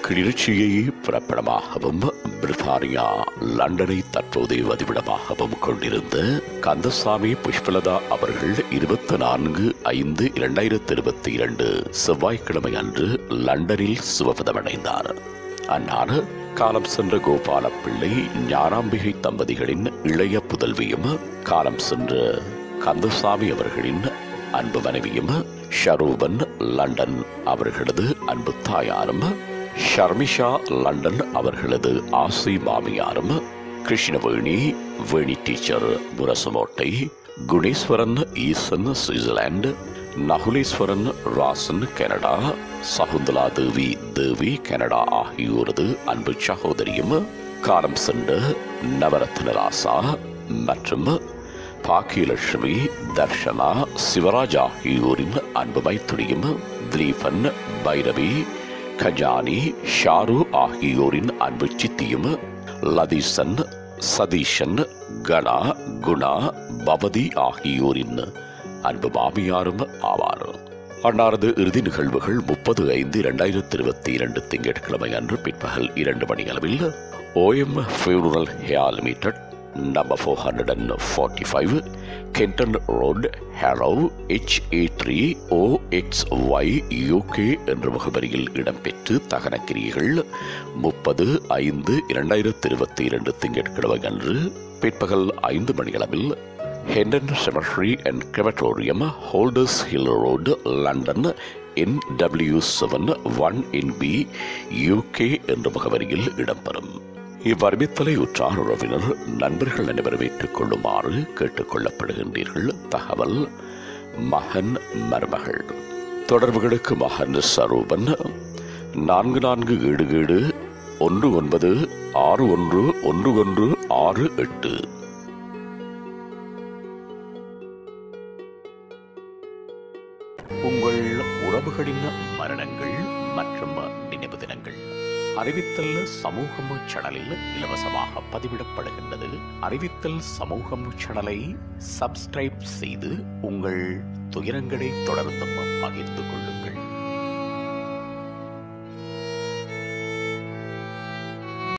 கிளிநொச்சியை பிறப்பிடமாகவும் பிரித்தானியா லண்டனை தற்போதைய வதிவிடமாகவும் கொண்டிருந்த கந்தசாமி புஷ்பலதா அவர்கள் இருபத்தி நான்கு ஐந்து இரண்டாயிரத்தி இருபத்தி இரண்டு செவ்வாய்க்கிழமை அன்று லண்டனில் சிவபதமடைந்தார் அன்னார் காலம் சென்ற கோபால பிள்ளை ஞானாம்பிகை தம்பதிகளின் இளைய புதல்வியும் காலம் சென்ற கந்தசாமி அவர்களின் அன்பு மனைவியும் ஷரூபன் லண்டன் அவர்களது அன்பு தாயாரும் ஷர்மிஷா லண்டன் அவர்களது ஆசை மாமியாரும் Krishnaveni Veni teacher Murasumottai Guneswaran Esan Switzerland Nakuleswaran Rasan Canada Sakunthala Devi Devi Canada ஆகியோரது அன்பு சகோதரியும் காலம் சென்ற நவரத்ன ராசா மற்றும் பாக்கியலட்சுமி தர்ஷனா சிவராஜ் ஆகியோரின் அன்பு மைத்துடியும் திலீபன் பைரவி கஜானி ஷாரு ஆகியோரின் அன்பு சித்தியும் லதீசன் சதீஷன் கணா குணா பவதி ஆகியோரின் அன்பு மாமியாரும் ஆவார் அன்னாரது இறுதி நிகழ்வுகள் முப்பது ஐந்து இரண்டாயிரத்தி இருபத்தி இரண்டு திங்கட்கிழமை அன்று பிற்பகல் இரண்டு மணி அளவில் ஓஎம் ஃபியூனரல் ஹேயா limited number four hundred and forty five Kenton road Harrow H A three O X Y UK என்ற முகவரியில் இடம்பெற்று தகனக்கிரியைகள் முப்பது ஐந்து இரண்டாயிரத்தி இருபத்தி இரண்டு திங்கட்கிழமை அன்று பிற்பகல் ஐந்து மணியளவில் Hendon cemetery and crematorium Holders Hill road London N W seven one N B UK என்ற முகவரியில் இடம்பெறும் இவ்வறிவித்தலை உற்றார் உறவினர் நண்பர்கள் அனைவரும் ஏற்றுக்கொள்ளுமாறு கேட்டுக்கொள்ளப்படுகின்றீர்கள் தகவல் மகன் மருமகள் தொடர்புகளுக்கு மகன் சரூபன் நான்கு நான்கு ஏழு ஏழு ஒன்று ஒன்பது ஆறு ஒன்று ஒன்று ஒன்று ஆறு எட்டு உங்கள் உறவுகளின் மரணங்கள் மற்றும் நினைவு தினங்கள் அறிவித்தல் சமூகம் சேனலில் இலவசமாக பதிவிடப்படுகின்றது அறிவித்தல் சமூகம் சேனலை சப்ஸ்கிரைப் செய்து உங்கள் துயரங்களை தொடர்ந்தும் பகிர்ந்து கொள்ளுங்கள்